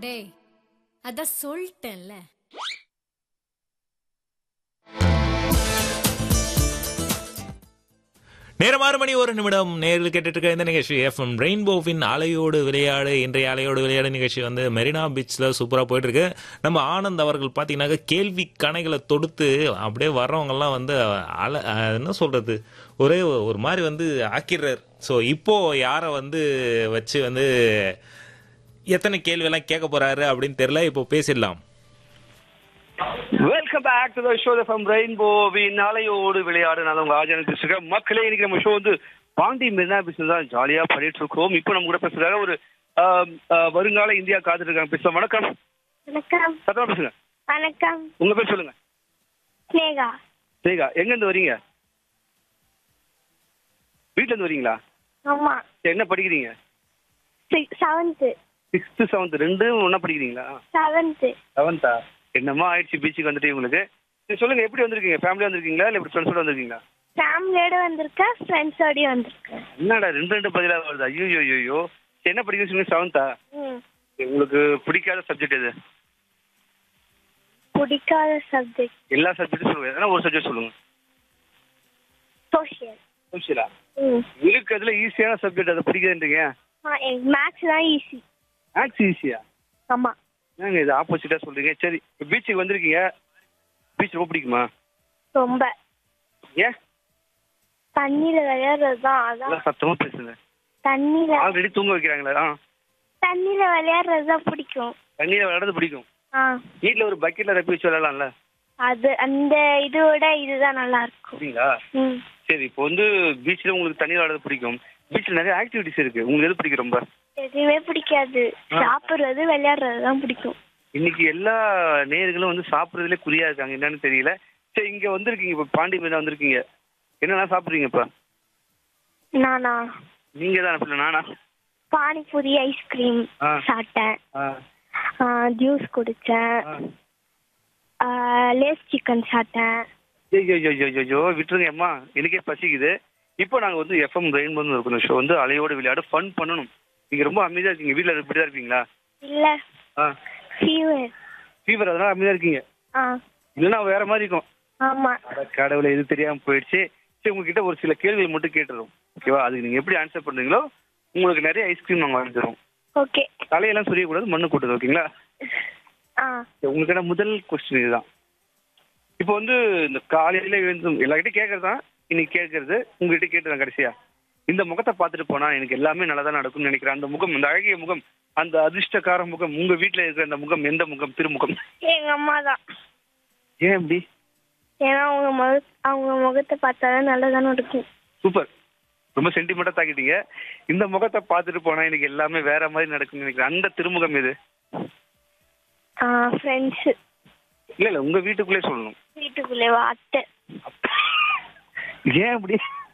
டேய் அதான் சொல்லிட்டேன்ல நேரம் ஆறு மணி ஒரு நிமிடம் நேரில் கேட்டுட்டு இருக்க இந்த நிகழ்ச்சி எஃப்எம் ரெயின்போவின் அலையோடு விளையாடு இன்றைய அலையோடு விளையாடு நிகழ்ச்சி வந்து மெரினா பீச்சில் சூப்பராக போயிட்டு இருக்கு நம்ம ஆனந்த் அவர்கள் பார்த்தீங்கன்னாக்க கேள்வி கணைகளை தொடுத்து அப்படியே வர்றவங்கெல்லாம் வந்து அல அஹ் என்ன சொல்றது ஒரே ஒரு மாதிரி வந்து ஆக்கிடுறார் ஸோ இப்போ யாரை வந்து வச்சு வந்து எத்தனை கேள்வியெல்லாம் கேட்க போறாரு அப்படின்னு தெரியல இப்போ பேசிடலாம் welcome back to the show from ரெயின்போவின் அலையோடு விளையாடு நான் உங்க ஆஜான பேசுகிறேன் மக்களே இன்னைக்கு நம்ம ஷோ வந்து பாண்டி மெரினா பிசினஸ் தான் ஜாலியா பண்ணிட்டு இருக்கோம் இப்போ நம்ம கூட பேசுறாங்க ஒரு ஆம், ஆ, வருங்கால இந்தியா காத்துட்டு இருக்காங்க பேசலாம் வணக்கம் வணக்கம் சத்தமா பேசுங்க வணக்கம் உங்க பேர் சொல்லுங்க ஸ்னேகா சரிக்கா எங்க இருந்து வரீங்க வீட்ல இருந்து வரீங்களா ஆமா சரி, என்ன படிக்கிறீங்க செவன்த்து சிக்ஸ்த் செவன்த் ரெண்டும் ஒண்ணா படிக்கிறீங்களா செவன்த்து செவன்த்தா என்னமா ஆயிடுச்சு பீச்சுக்கு வந்துட்டு உங்களுக்கு சரி சொல்லுங்க எப்படி வந்திருக்கீங்க ஃபேமிலியா வந்திருக்கீங்களா இல்ல ஃப்ரெண்ட்ஸோட வந்திருக்கீங்களா ஃபேமிலியோட வந்திருக்கேன் ஃப்ரெண்ட்ஸோடய வந்திருக்கேன் என்னடா ரெண்டு ரெண்டு பதிலா வருது ஐயோ ஐயோ ஐயோ சரி, என்ன படிக்க சொல்லுங்க செவன்த்தா ம் உங்களுக்கு பிடிக்காத சப்ஜெக்ட் எது பிடிக்காத சப்ஜெக்ட் எல்லா சப்ஜெக்டும் சொல்லுங்க எதனா ஒரு சப்ஜெக்ட் சொல்லுங்க சோஷியல் சோசியலா ம் இருக்கிறதுல ஈஸியான சப்ஜெக்ட் அதை பிடிக்குதுன்றீங்க ஆ எனக்கு மேக்ஸ் தான் ஈஸி மேக்ஸ் ஈஸியா ஆமா ஏங்க இது ஆப்போசிட்டா சொல்றீங்க சரி இப்போ பீச்சுக்கு வந்திருக்கீங்க பீச் ரொம்ப பிடிக்குமா ரொம்ப ஏன் தண்ணியில விளையாடுறது தான் அதான் நல்லா சத்தமா பேசுங்க தண்ணியில ஆல்ரெடி தூங்க வைக்கிறாங்களா ஆ தண்ணியில விளையாடுறது தான் பிடிக்கும் தண்ணியில விளையாடுறது பிடிக்கும் ஆ வீட்ல ஒரு பக்கெட்ல ரப்பி வச்சு விளையாடலாம்ல அது அந்த இதோட இதுதான் நல்லா இருக்கும் அப்படிங்களா ம் சரி இப்போ வந்து பீச்ல உங்களுக்கு தண்ணி விளையாடுறது பிடிக்கும் பீச்ல நிறைய ஆக்டிவிட்டிஸ் இருக்கு உங்களுக்கு எது பிடிக்கும் ரொம்ப எதுவுமே பிடிக்காது ஆ. சாப்பிடுறது விளையாடுறது தான் பிடிக்கும் இன்னைக்கு எல்லா நேயர்களும் வந்து சாப்பிடுறதுல குறியா இருக்காங்க என்னன்னு தெரியல சரி இங்க வந்திருக்கீங்க இப்ப பாண்டி மீனா வந்திருக்கீங்க என்னெல்லாம் சாப்பிடுறீங்க இப்ப நானா நீங்க தான் இல்ல நானா பானிபூரி ஐஸ்கிரீம் ஆ. சாப்பிட்டேன் ஆ, ஜூஸ் குடிச்சேன் ஆ. லேஸ் சிக்கன் சாப்பிட்டேன் ஐயோ ஐயோ ஐயோ, ஐயோ விட்டுருங்க அம்மா எனக்கே பசிக்குது இப்போ நாங்க வந்து எஃப்எம் ரெயின் பண்ணு இருக்கணும் ஷோ வந்து அலையோடு விளையாடு ஃபன் பண்ணணும் நீங்க ரொம்ப அமைதியா இருக்கீங்க வீட்ல இப்படிதான் இருப்பீங்களா இல்ல ஆ ஃபீவர் ஃபீவர் அதனால அமைதியா இருக்கீங்க ஆ இல்லைன்னா வேற மாதிரி இருக்கும் ஆமா அட கடவுளை இது தெரியாம போயிடுச்சு சரி உங்ககிட்ட ஒரு சில கேள்விகள் மட்டும் கேட்டுறோம் ஓகேவா அதுக்கு நீங்க எப்படி ஆன்சர் பண்றீங்களோ உங்களுக்கு நிறைய ஐஸ்கிரீம் நாங்க வாங்கி தரோம் ஓகே தலையெல்லாம் சொரியக்கூடாது மண்ணு கூட்டது ஓகேங்களா ஆ சரி, உங்களுக்கான முதல் கொஸ்டின் இதுதான் இப்போ வந்து இந்த காலையில எழுந்து எல்லார்கிட்டையும் கேட்கறது தான் இன்னைக்கு கேட்கறது உங்ககிட்ட கேட்டுதான் கடைசியா இந்த முகத்தை பார்த்துட்டு போனா எனக்கு எல்லாமே நல்லதா நடக்கும்னு நினைக்கிறேன் அந்த முகம் அந்த அழகிய முகம் அந்த அதிர்ஷ்டக்கார முகம் உங்க வீட்ல இருக்கிற அந்த முகம் எந்த முகம் திருமுகம் எங்க அம்மா தான் ஏன் இப்படி ஏன்னா அவங்க முக அவங்க முகத்தை பார்த்தாதான் நல்லதானே இருக்கும் சூப்பர் ரொம்ப சென்டிமெண்டா தாக்கிட்டீங்க இந்த முகத்தை பார்த்துட்டு போனா எனக்கு எல்லாமே வேற மாதிரி நடக்கும்னு நினைக்கிறேன் அந்த திருமுகம் எது ஆ ஃப்ரெண்ட்ஸு இல்ல இல்ல உங்க வீட்டுக்குள்ளே சொல்லணும் வீட்டுக்குள்ளே அத்தை ஏன் அப்படி